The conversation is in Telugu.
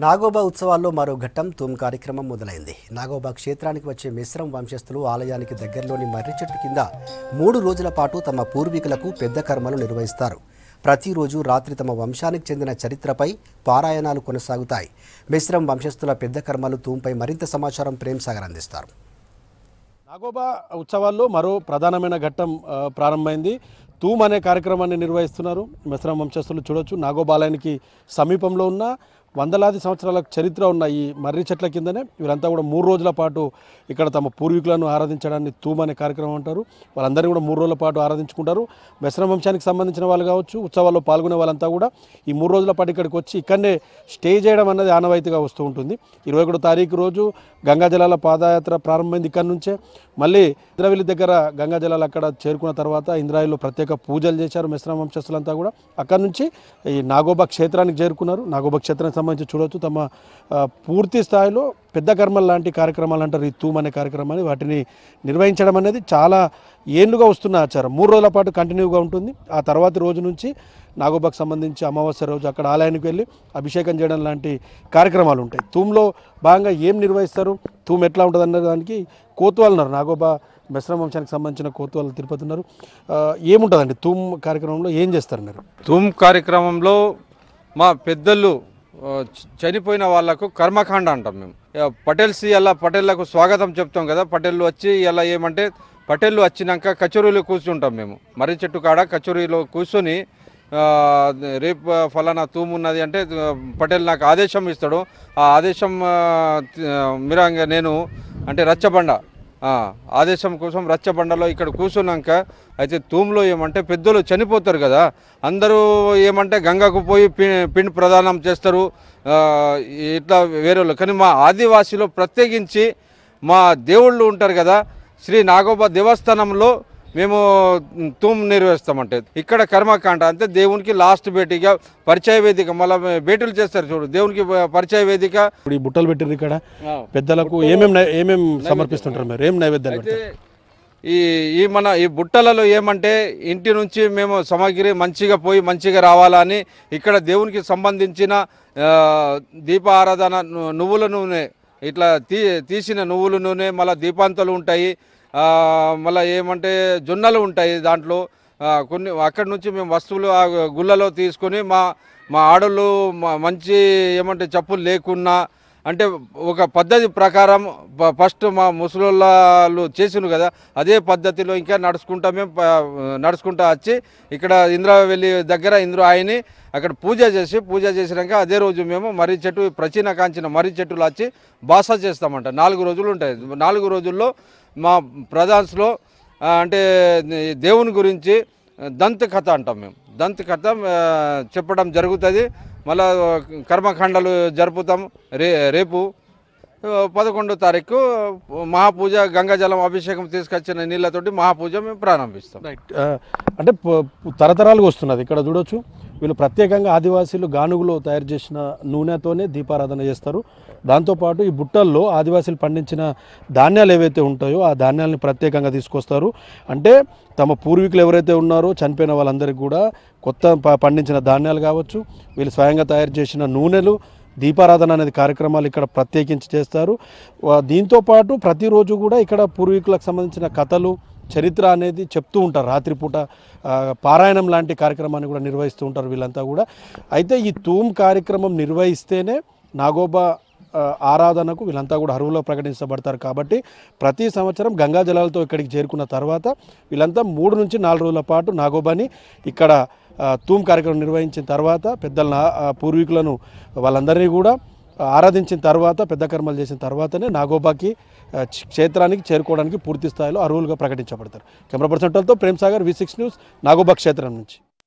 నాగోబా ఉత్సవాల్లో మరో ఘట్టం తూమ్ కార్యక్రమం మొదలైంది నాగోబా క్షేత్రానికి వచ్చే మిశ్రం వంశస్థులు ఆలయానికి దగ్గరలోని మర్రి చెట్టు కింద మూడు రోజుల పాటు తమ పూర్వీకులకు పెద్ద కర్మలు నిర్వహిస్తారు ప్రతిరోజు రాత్రి తమ వంశానికి చెందిన చరిత్రపై పారాయణాలు కొనసాగుతాయి మిశ్రం వంశస్థుల పెద్ద కర్మలు తూంపై మరింత సమాచారం ప్రేమ్ సాగర్ అందిస్తారు నాగోబా ఉత్సవాల్లో మరో ప్రధానమైన ఘట్టం ఆ, ప్రారంభమైంది తూమ్ అనే కార్యక్రమాన్ని నిర్వహిస్తున్నారు మిశ్రమ వంశస్థులు చూడొచ్చు నాగోబాలయానికి సమీపంలో ఉన్న వందలాది సంవత్సరాల చరిత్ర ఉన్న ఈ మర్రి చెట్ల కిందనే వీళ్ళంతా కూడా మూడు రోజుల పాటు ఇక్కడ తమ పూర్వీకులను ఆరాధించడాన్ని తూమ్ అనే కార్యక్రమం అంటారు వాళ్ళందరినీ కూడా మూడు రోజుల పాటు ఆరాధించుకుంటారు మిశ్రమ వంశానికి సంబంధించిన వాళ్ళు కావచ్చు ఉత్సవాల్లో పాల్గొనే వాళ్ళంతా కూడా ఈ మూడు రోజుల పాటు ఇక్కడికి వచ్చి ఇక్కడనే స్టే చేయడం అన్నది ఆనవాయితీగా వస్తూ ఉంటుంది ఇరవై ఒకటో తారీఖు రోజు గంగా జలాల పాదయాత్ర ప్రారంభమైంది ఇక్కడ నుంచే మళ్ళీ ఇంద్రవెల్లి దగ్గర గంగా జలాలు అక్కడ చేరుకున్న తర్వాత ఇంద్రాయిలో ప్రత్యేక పూజలు చేశారు మిశ్రమ వంశస్థులంతా కూడా అక్కడ నుంచి ఈ నాగోబా క్షేత్రానికి చేరుకున్నారు నాగోబా క్షేత్రానికి సంబంధించి చూడొచ్చు తమ ఆ, పూర్తి స్థాయిలో పెద్ద కర్మలు లాంటి కార్యక్రమాలు అంటారు ఈ తూమ్ అనే కార్యక్రమాన్ని వాటిని నిర్వహించడం అనేది చాలా ఏళ్ళుగా వస్తున్న ఆచారం మూడు రోజుల పాటు కంటిన్యూగా ఉంటుంది ఆ తర్వాతి రోజు నుంచి నాగోబాకు సంబంధించి అమావాస్య రోజు అక్కడ ఆలయానికి వెళ్ళి అభిషేకం చేయడం లాంటి కార్యక్రమాలు ఉంటాయి తూమ్లో భాగంగా ఏం నిర్వహిస్తారు తూమ్ ఎట్లా ఉంటుంది అన్న దానికి కోతువాలు ఉన్నారు నాగోబా మిశ్రమ వంశానికి సంబంధించిన కోతువాలు తిరుపతి ఉన్నారు ఆ, ఏముంటుందండి తూమ్ కార్యక్రమంలో ఏం చేస్తారు మీరు ధూమ్ కార్యక్రమంలో మా పెద్దలు ఆ, చ- చనిపోయిన వాళ్ళకు కర్మకాండ అంటాం మేము ఇక పటేల్స్ ఇలా పటేళ్లకు స్వాగతం చెప్తాం కదా పటేళ్ళు వచ్చి ఇలా ఏమంటే పటేళ్ళు వచ్చినాక కచోరీలో కూర్చుంటాం మేము మర్రి చెట్టు కాడ కచోరీలో కూర్చొని ఆ, రేపు ఫలానా తూము ఉన్నది అంటే ఆ, పటేల్ నాకు ఆదేశం ఇస్తాడు ఆ ఆదేశం ఆ, తి- ఆ, మిరంగా నేను అంటే రచ్చబండ ఆ, ఆదేశం కోసం రచ్చబండలో ఇక్కడ కూర్చున్నాక అయితే తూములో ఏమంటే పెద్దలు చనిపోతారు కదా అందరూ ఏమంటే గంగకు పోయి పి- పిండి ప్రదానం చేస్తారు ఆ, ఇట్లా వేరే వాళ్ళు కానీ మా ఆదివాసీలో ప్రత్యేకించి మా దేవుళ్ళు ఉంటారు కదా శ్రీ నాగోబా దేవస్థానంలో మేము తూమ్ నిర్వహిస్తామంటే ఇక్కడ కర్మకాండ అంటే దేవునికి లాస్ట్ భేటీగా పరిచయ వేదిక మళ్ళీ భేటీలు చేస్తారు చూడు దేవునికి పరిచయ వేదిక ఇప్పుడు ఈ బుట్టలు పెట్టారు ఇక్కడ పెద్దలకు ఏమేం నై- ఏమేం సమర్పిస్తుంటారు మీరు ఏం నైవేద్యాలు అయితే పెడతారు ఈ ఈ మన ఈ బుట్టలలో ఏమంటే ఇంటి నుంచి మేము సామాగ్రి మంచిగా పోయి మంచిగా రావాలని ఇక్కడ దేవునికి సంబంధించిన ఆ, దీప ఆరాధన ను- నువ్వుల నూనె ఇట్లా తీ తీసిన నువ్వుల నూనె మళ్ళీ దీపాంతలు ఉంటాయి ఆ, మళ్ళీ ఏమంటే జొన్నలు ఉంటాయి దాంట్లో ఆ, కొన్ని అక్కడి నుంచి మేము వస్తువులు ఆ గుళ్ళలో తీసుకొని మా మా ఆడోళ్ళు మ- మంచి ఏమంటే చెప్పులు లేకున్నా అంటే ఒక పద్ధతి ప్రకారం ప- ఫస్ట్ మా ముసలోళ్ళు చేసిను కదా అదే పద్ధతిలో ఇంకా నడుచుకుంటా మేము ప- నడుచుకుంటా వచ్చి ఇక్కడ ఇంద్రవెల్లి దగ్గర ఇంద్ర ఆయని అక్కడ పూజ చేసి పూజ చేసినాక అదే రోజు మేము మర్రి చెట్టు ప్రాచీన కాంచిన మర్రి చెట్టులు వచ్చి బాస చేస్తామంట నాలుగు రోజులు ఉంటాయి నాలుగు రోజుల్లో మా ప్రధాన్స్లో ఆ, అంటే దేవుని గురించి దంత కథ అంటాం మేము దంత కథ ఆ, చెప్పడం జరుగుతుంది మళ్ళా కర్మకాండలు జరుపుతాం రే రేపు ఆ, పదకొండో తారీఖు మహాపూజ గంగాజలం అభిషేకం తీసుకొచ్చిన నీళ్ళతోటి మహాపూజ మేము ప్రారంభిస్తాం రైట్ ఆ, అంటే ప- ప- తరతరాలుగా వస్తున్నది ఇక్కడ చూడొచ్చు వీళ్ళు ప్రత్యేకంగా ఆదివాసీలు గానుగులో తయారు చేసిన నూనెతోనే దీపారాధన చేస్తారు దాంతోపాటు ఈ బుట్టల్లో ఆదివాసీలు పండించిన ధాన్యాలు ఏవైతే ఉంటాయో ఆ ధాన్యాలని ప్రత్యేకంగా తీసుకొస్తారు అంటే తమ పూర్వీకులు ఎవరైతే ఉన్నారో చనిపోయిన వాళ్ళందరికీ కూడా కొత్త ప- పండించిన ధాన్యాలు కావచ్చు వీళ్ళు స్వయంగా తయారు చేసిన నూనెలు దీపారాధన అనేది కార్యక్రమాలు ఇక్కడ ప్రత్యేకించి చేస్తారు వా- దీంతో పాటు ప్రతిరోజు కూడా ఇక్కడ పూర్వీకులకు సంబంధించిన కథలు చరిత్ర అనేది చెప్తూ ఉంటారు రాత్రిపూట ఆ, పారాయణం లాంటి కార్యక్రమాన్ని కూడా నిర్వహిస్తూ ఉంటారు వీళ్ళంతా కూడా అయితే ఈ తూమ్ కార్యక్రమం నిర్వహిస్తేనే నాగోబా ఆ, ఆరాధనకు వీళ్ళంతా కూడా అరువులో ప్రకటించబడతారు కాబట్టి ప్రతి సంవత్సరం గంగా జలాలతో ఇక్కడికి చేరుకున్న తర్వాత వీళ్ళంతా మూడు నుంచి నాలుగు రోజుల పాటు నాగోబాని ఇక్కడ ఆ, తూమ్ కార్యక్రమం నిర్వహించిన తర్వాత పెద్దల నా- ఆ, పూర్వీకులను వాళ్ళందరినీ కూడా ఆరాధించిన తర్వాత పెద్ద కర్మలు చేసిన తర్వాతనే నాగోబాకి ఆ, క్ష- క్షేత్రానికి చేరుకోవడానికి పూర్తి స్థాయిలో అర్హులుగా ప్రకటించబడతారు కెమెరా పర్సన్ తో Prem Sagar V six news Nagoba క్షేత్రం నుంచి